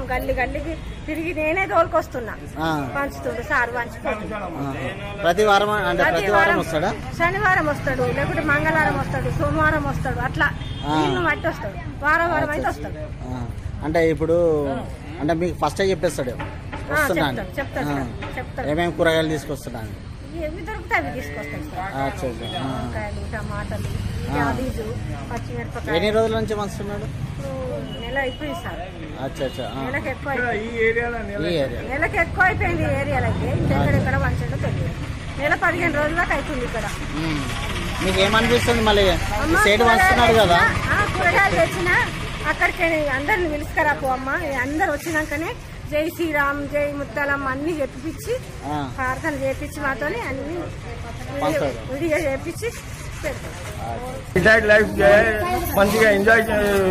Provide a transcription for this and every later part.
గల్లి గల్లికి తిరిగి నేనే తోలుకొస్తున్నా ఆ. పంచుతుండు సార్ పంచిపోతుంది ఆ. ప్రతి వారం అంటే ప్రతి వారం వస్తాడా శనివారం వస్తాడు లేకుంటే మంగళవారం వస్తాడు సోమవారం వస్తాడు అట్లా ఆ. వీళ్ళు మట్టి వస్తాడు వారం వారం అయితే వస్తాడు ఆ. అంటే ఇప్పుడు అంటే మీకు ఫస్ట్ చెప్పేస్తాడు వస్తున్నాను చెప్తాడు, చెప్తాడు సార్, చెప్తాడు. ఏమేమి కూరగాయలు తీసుకొస్తున్నాను ఏవి దొరికితే అవి తీసుకొస్తాడు సార్ అచ్చా అచ్చా. ఆ. వంకాయలు టమాటాలు ఆ. క్యాబేజు ఎన్ని పచ్చిమిరపకాయలు రోజుల నుంచి వస్తున్నాడు ఇప్పుడు నెల అయిపోయింది సార్ అచ్చా అచ్చా ఆ. నెలకు ఎక్కువ అయిపోయింది. ఈ ఏరియా నెలకు ఎక్కువ అయిపోయింది ఈ ఏరియాలకి ఎక్కడెక్కడ వంచడో తెలియదు నెల పదిహేను రోజుల దాకా అవుతుంది ఇక్కడ ఉమ్. మీకు ఏమనిపిస్తుంది మళ్ళీ ఈ అమ్మ, సైడ్ కూరగాయలు వస్తున్నాడు కదా తెచ్చినా, ఆ, కూరగాయలు తెచ్చినా అక్కడికి అందరిని పిలుచుకరా పో అమ్మ అందరు వచ్చినాకనే జై శ్రీరామ్ జై ముత్తాలమ్మ అన్ని చెప్పించి ఆ. ప్రార్థన చేపించి మాతోని అన్ని పంచుతారు. విడిగా చేపించి పెడతాం రిటైర్డ్ లైఫ్ మంచిగా ఎంజాయ్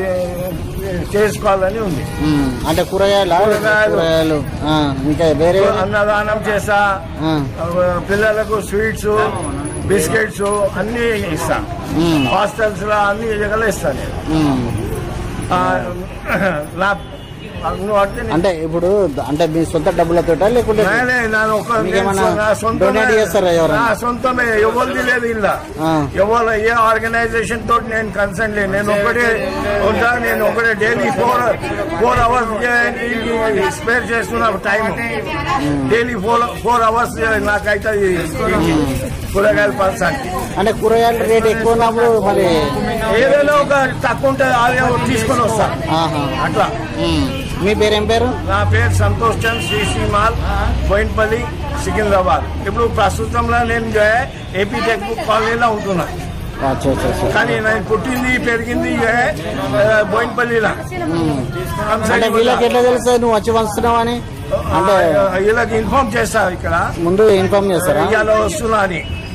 చేసుకోవాలని ఉంది ఉమ్. అంటే కూరగాయలు కూరగాయలు. కూరగాయలు ఆ. ఇంకా వేరే అన్నదానం చేస్తా ఆ. పిల్లలకు స్వీట్స్ బిస్కెట్స్ అన్ని ఇస్తా ఉమ్. హాస్టల్స్ లో అన్ని జగలు ఇస్తా నేను ఉమ్. ఆ, నా నువ్వు అంటే నీ- అంటే ఇప్పుడు అంటే మీ సొంత డబ్బులతోటా లేకుంటే నేనే నాను ఒక మీకేమన్నా నేను నా సొంతమే- donate చేస్తారా ఎవరైనా? నా సొంతమే ఎవరిది లేదు ఇలా ఆ. ఎవరు ఏ ఆర్గనైజేషన్ తోటి నేను కన్సర్న్ లేదు నేను ఒకటే ఉంటా నేను ఒకటే daily four four hours spare చేస్తున్నా time daily four four hours నాకైతే కూరగాయలు పంచాలి అంటే కూరగాయల రేట్ ఎక్కువ ఉన్నప్పుడు మరి ఏదైనా ఒక తక్కువ ఉంటే అదే తీసుకొని వస్తా ఆహా. అట్లా ఉమ్. మీ పేరు ఏం పేరు నా పేరు సంతోష్ చంద్ శ్రీ శ్రీ మాల్ బోయిన్పల్లి సికింద్రాబాద్ ఇప్పుడు ప్రస్తుతంలో నేను జో హై ఏపీ టెక్ బుక్ కాలనీలో ఉంటున్నా అచ్చా అచ్చా అచ్చా. కానీ నేను పుట్టింది పెరిగింది జో హై, ఆ, బోయిన్పల్లిలో ఉమ్. అంటే వీళ్ళకి ఎట్లా తెలుసు నువ్వు వచ్చి వస్తున్నావు అని అంటే వీళ్ళకి ఇన్ఫార్మ్ చేస్తా ఇక్కడ ముందు ఇన్ఫార్మ్ చేస్తారా ఇవాళ వస్తున్నా అని